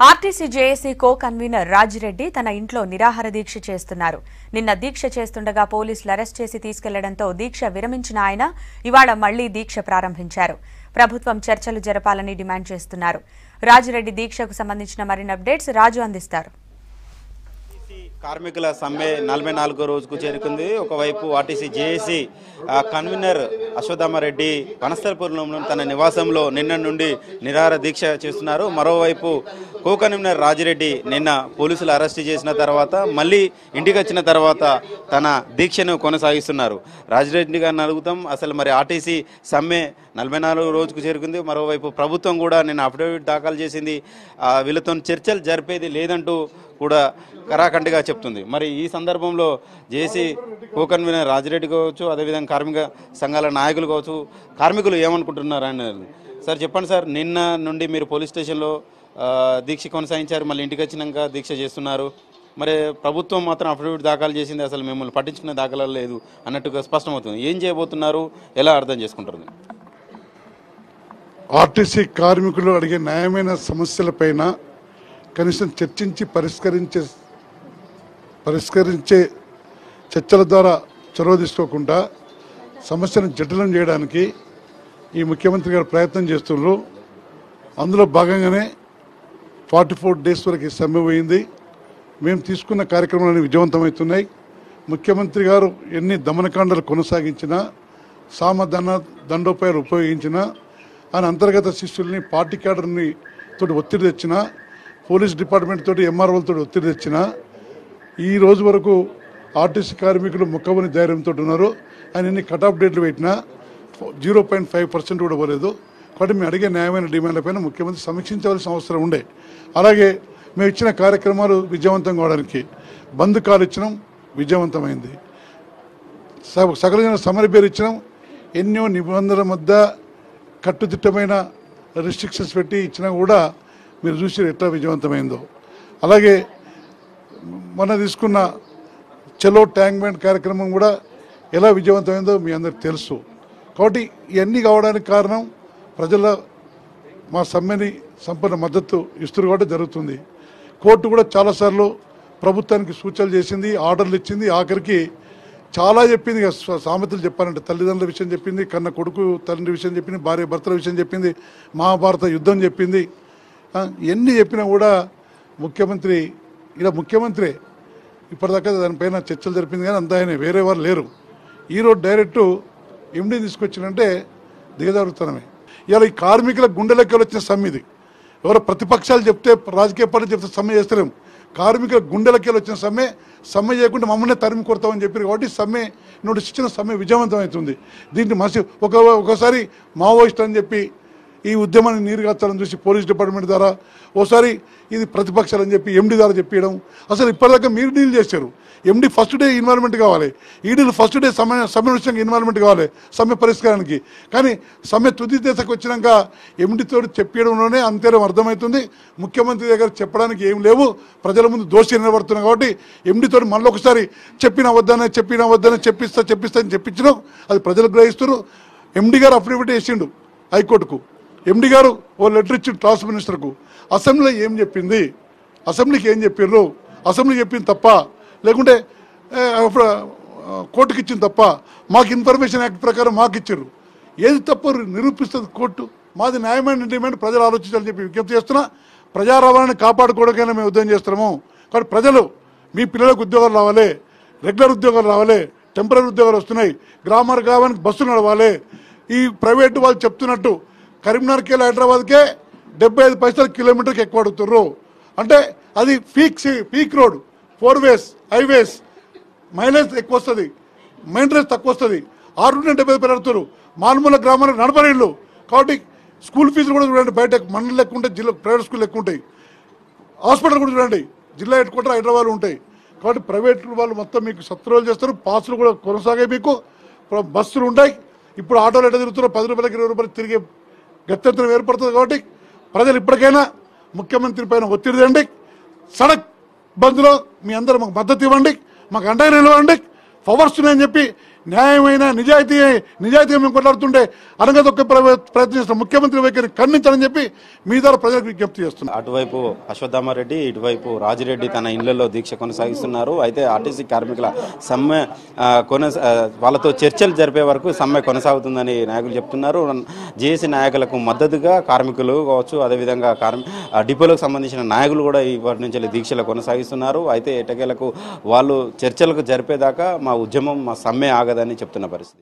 RTC JAC co convenor Raji Reddy తన ఇంట్లో నిరాహార దీక్ష చేస్తున్నారు నిన్న దీక్ష చేస్తుండగా పోలీసులు అరెస్ట్ చేసి తీసుకెళ్లడంతో దీక్ష విరమించిన ఆయన ఇవాళ మళ్లీ దీక్ష ప్రారంభించారు ప్రభుత్వం చర్చలు జరపాలని డిమాండ్ చేస్తున్నారు రాజిరెడ్డి దీక్షకు సంబంధించిన మరిన్ని అప్డేట్స్ రాజు అందిస్తారు కార్మికుల సమ్మె నలభై నాలుగో రోజుకు చేరుకుంది ఒకవైపు ఆర్టీసీ జేఏసీ ఆ, కన్వీనర్ అశ్వత్థామరెడ్డి వనస్థలపురంలో తన నివాసంలో నిన్న నుండి నిరాహార దీక్ష చేస్తున్నారు మరోవైపు కో కన్వీనర్ రాజిరెడ్డి నిన్న పోలీసులు అరెస్ట్ చేసిన తర్వాత మళ్ళీ ఇంటికి వచ్చిన తర్వాత తన దీక్షను కొనసాగిస్తున్నారు రాజిరెడ్డి గారిని అడుగుతాం అసలు మరి ఆర్టీసీ సమ్మె నలభై నాలుగు రోజుకు చేరుకుంది మరోవైపు ప్రభుత్వం కూడా నిన్న అఫిడవిట్ దాఖలు చేసింది ఆ, వీళ్ళతో చర్చలు జరిపేది లేదంటూ కూడా కరాఖండిగా చెప్తుంది మరి ఈ సందర్భంలో జేసీ కో కన్వీనర్ రాజిరెడ్డి కావచ్చు అదేవిధంగా కార్మిక సంఘాల నాయకులు కావచ్చు కార్మికులు ఏమనుకుంటున్నారు అని సార్ చెప్పండి సార్ నిన్న నుండి మీరు పోలీస్ స్టేషన్లో ఆ, దీక్ష కొనసాగించారు మళ్ళీ ఇంటికి వచ్చినాక దీక్ష చేస్తున్నారు మరి ప్రభుత్వం మాత్రం అఫిడవిట్ దాఖలు చేసింది అసలు మిమ్మల్ని పట్టించుకునే దాఖలాలు లేదు అన్నట్టుగా స్పష్టమవుతుంది ఏం చేయబోతున్నారు ఎలా అర్థం చేసుకుంటారు ఆర్టీసీ కార్మికులు అడిగే న్యాయమైన సమస్యలపైన కనీసం చర్చించి పరిష్కరించే పరిష్కరించే చర్చల ద్వారా చొరవ తీసుకోకుండా సమస్యను జటిలం చేయడానికి ఈ ముఖ్యమంత్రి గారు ప్రయత్నం చేస్తున్నారు అందులో భాగంగానే ఫార్టీ ఫోర్ డేస్ వరకు ఈ సమ్మె పోయింది మేము తీసుకున్న కార్యక్రమాలన్నీ విజయవంతమవుతున్నాయి ముఖ్యమంత్రి గారు ఎన్ని దమనకాండలు కొనసాగించినా సామధన దండోపాయాలు ఉపయోగించినా ఆయన అంతర్గత శిష్యుల్ని పార్టీ క్యాడర్ని తోటి ఒత్తిడి తెచ్చినా పోలీస్ డిపార్ట్మెంట్ తోటి ఎంఆర్ఓలతో ఒత్తిడి తెచ్చినా ఈ రోజు వరకు ఆర్టీసీ కార్మికులు ముక్కవని ధైర్యంతో ఉన్నారు ఆయన ఎన్ని కట్ ఆఫ్ డేట్లు పెట్టినా జీరో పాయింట్ ఫైవ్ పర్సెంట్ కూడా పోలేదు కాబట్టి మేము అడిగే న్యాయమైన డిమాండ్లపైన ముఖ్యమంత్రి సమీక్షించవలసిన అవసరం ఉండే అలాగే మేము ఇచ్చిన కార్యక్రమాలు విజయవంతం కావడానికి బంద్ కాల్ ఇచ్చినాం విజయవంతమైంది స- సకల జన సమర పేరు ఇచ్చినాం ఎన్నో నిబంధనల మధ్య కట్టుదిట్టమైన రిస్ట్రిక్షన్స్ పెట్టి ఇచ్చినా కూడా మీరు చూసి ఎట్లా విజయవంతమైందో అలాగే మొన్న తీసుకున్న చలో ట్యాంక్ బండ్ కార్యక్రమం కూడా ఎలా విజయవంతమైందో మీ అందరికి తెలుసు కాబట్టి ఇవన్నీ కావడానికి కారణం ప్రజల మా సమ్మెని సంపూర్ణ మద్దతు ఇస్తున్నారు కాబట్టి జరుగుతుంది కోర్టు కూడా చాలాసార్లు ప్రభుత్వానికి సూచనలు చేసింది ఆర్డర్లు ఇచ్చింది ఆఖరికి చాలా చెప్పింది ఇక సా- సామెతలు చెప్పాలంటే తల్లిదండ్రుల విషయం చెప్పింది కన్న కొడుకు తండ్రి విషయం చెప్పింది భార్య భర్తల విషయం చెప్పింది మహాభారత యుద్ధం చెప్పింది ఆ, ఎన్ని చెప్పినా కూడా ముఖ్యమంత్రి ఇలా ముఖ్యమంత్రి ఇప్పటిదాకా దానిపైన చర్చలు జరిపింది కానీ అంతా ఆయన వేరే వారు లేరు ఈరోజు డైరెక్ట్ ఎండి తీసుకొచ్చినంటే దిగజారుతనమే ఇలా ఈ కార్మికుల గుండెలకి వచ్చిన సమ్మె ఇది ఎవరో ప్రతిపక్షాలు చెప్తే రాజకీయ పార్టీలు చెప్తే సమ్మె చేస్తలేం కార్మికుల గుండెలకి వచ్చిన సమ్మె సమ్మె చేయకుండా మమ్మల్ని తరిమి కొడతామని చెప్పారు కాబట్టి సమ్మె నోటీస్ ఇచ్చిన సమ్మె విజయవంతమవుతుంది దీన్ని మసి ఒక ఒకసారి మావోయిస్ట్ అని చెప్పి ఈ ఉద్యమాన్ని నీరుగార్చాలని చూసి పోలీస్ డిపార్ట్మెంట్ ద్వారా ఓసారి ఇది ప్రతిపక్షాలు అని చెప్పి ఎండి ద్వారా చెప్పియడం అసలు ఇప్పటిదాకా మీరు డీల్ చేశారు ఎండి ఫస్ట్ డే ఇన్వాల్వ్మెంట్ కావాలి ఈడీలు ఫస్ట్ డే సమ్మె సమ్మె విషయంగా ఇన్వాల్వ్మెంట్ కావాలి సమ్మె పరిష్కారానికి కానీ సమ్మె తుది దశకు వచ్చినాక ఎండితో చెప్పడంలోనే అంతేరం అర్థమవుతుంది ముఖ్యమంత్రి దగ్గర చెప్పడానికి ఏం లేవు ప్రజల ముందు దోషి నిలబడుతున్నాం కాబట్టి ఎండితో మళ్ళీ ఒకసారి చెప్పిన వద్దనే చెప్పిన వద్దనే చెప్పిస్తా చెప్పిస్తా అని చెప్పించడం అది ప్రజలు గ్రహిస్తున్నారు ఎండి గారు అఫిడవిట్ వేసిండు హైకోర్టుకు ఎండి గారు ఓ లెటర్ ఇచ్చి ట్రాన్స్ మినిస్టర్కు అసెంబ్లీలో ఏం చెప్పింది అసెంబ్లీకి ఏం చెప్పారు అసెంబ్లీ చెప్పింది తప్ప లేకుంటే ఏ, అప్పుడు, ఆ, కోర్టుకి ఇచ్చింది తప్ప మాకు ఇన్ఫర్మేషన్ యాక్ట్ ప్రకారం మాకు ఇచ్చారు ఏది తప్పు నిరూపిస్తుంది కోర్టు మాది న్యాయమైన డిమాండ్ ప్రజలు ఆలోచించాలని చెప్పి విజ్ఞప్తి చేస్తున్నా ప్రజా రవాణాని కాపాడుకోవడానికైనా మేము ఉద్యమం చేస్తున్నాము కాబట్టి ప్రజలు మీ పిల్లలకు ఉద్యోగాలు రావాలి రెగ్యులర్ ఉద్యోగాలు రావాలి టెంపరీ ఉద్యోగాలు వస్తున్నాయి గ్రామాల గ్రామానికి బస్సులు నడవాలి ఈ ప్రైవేట్ వాళ్ళు చెప్తున్నట్టు కరీంనగర్కి వెళ్ళి హైదరాబాద్కే డెబ్బై ఐదు పైసలు కిలోమీటర్కి ఎక్కువ అడుగుతుర్రు అంటే అది peak peak road four ways highways mileage ఎక్కువ వస్తుంది మెయింటెనెన్స్ తక్కువ వస్తుంది ఆరు నుండి డెబ్బై ఐదు పెరుగుతారు మారుమూల గ్రామాలకు నడపరేళ్ళు కాబట్టి స్కూల్ ఫీజులు కూడా చూడండి బయట మండలి లెక్క ఉంటాయి జిల్లా ప్రైవేట్ స్కూల్ లెక్క ఉంటాయి హాస్పిటల్ కూడా చూడండి జిల్లా హెడ్ క్వార్టర్ హైదరాబాద్ ఉంటాయి కాబట్టి ప్రైవేట్ వాళ్ళు మొత్తం మీకు సత్రులు చేస్తారు పాసులు కూడా కొనసాగే మీకు ప్ర- బస్సులు ఉంటాయి ఇప్పుడు ఆటోలు ఎట్లా తిరుగుతారో పది రూపాయలకి ఇరవై రూపాయలకి తిరిగే గత్యంతరం ఏర్పడుతుంది కాబట్టి ప్రజలు ఇప్పటికైనా ముఖ్యమంత్రి పైన ఒత్తిడి తెండి సడక్ బంద్లో మీ అందరూ మాకు మద్దతు ఇవ్వండి మాకు అండగా నిలవండి పవర్స్ ఉన్నాయని చెప్పి న్యాయమైన నిజాయితీ నిజాయితీగా మేము కొట్లాడుతుంటే అనగదొక్క ప్రయత్నం చేస్తున్న ముఖ్యమంత్రి వైఖరి ఖండించాలని చెప్పి మీ ద్వారా ప్రజలకు విజ్ఞప్తి చేస్తున్నాం అటువైపు అశ్వత్థామారెడ్డి ఇటువైపు రాజిరెడ్డి తన ఇళ్లలో దీక్ష కొనసాగిస్తున్నారు అయితే ఆర్టీసీ కార్మికుల సమ్మె ఆ, కొనస ఆ, వాళ్ళతో చర్చలు జరిపే వరకు సమ్మె కొనసాగుతుందని నాయకులు చెప్తున్నారు జేఏసీ నాయకులకు మద్దతుగా కార్మికులు కావచ్చు అదేవిధంగా కార్మి ఆ, డిపోలకు సంబంధించిన నాయకులు కూడా ఇప్పటి నుంచి దీక్షలు కొనసాగిస్తున్నారు అయితే ఎటకేలకు వాళ్ళు చర్చలకు జరిపేదాకా మా ఉద్యమం మా సమ్మె ఆగదని చెప్తున్న పరిస్థితి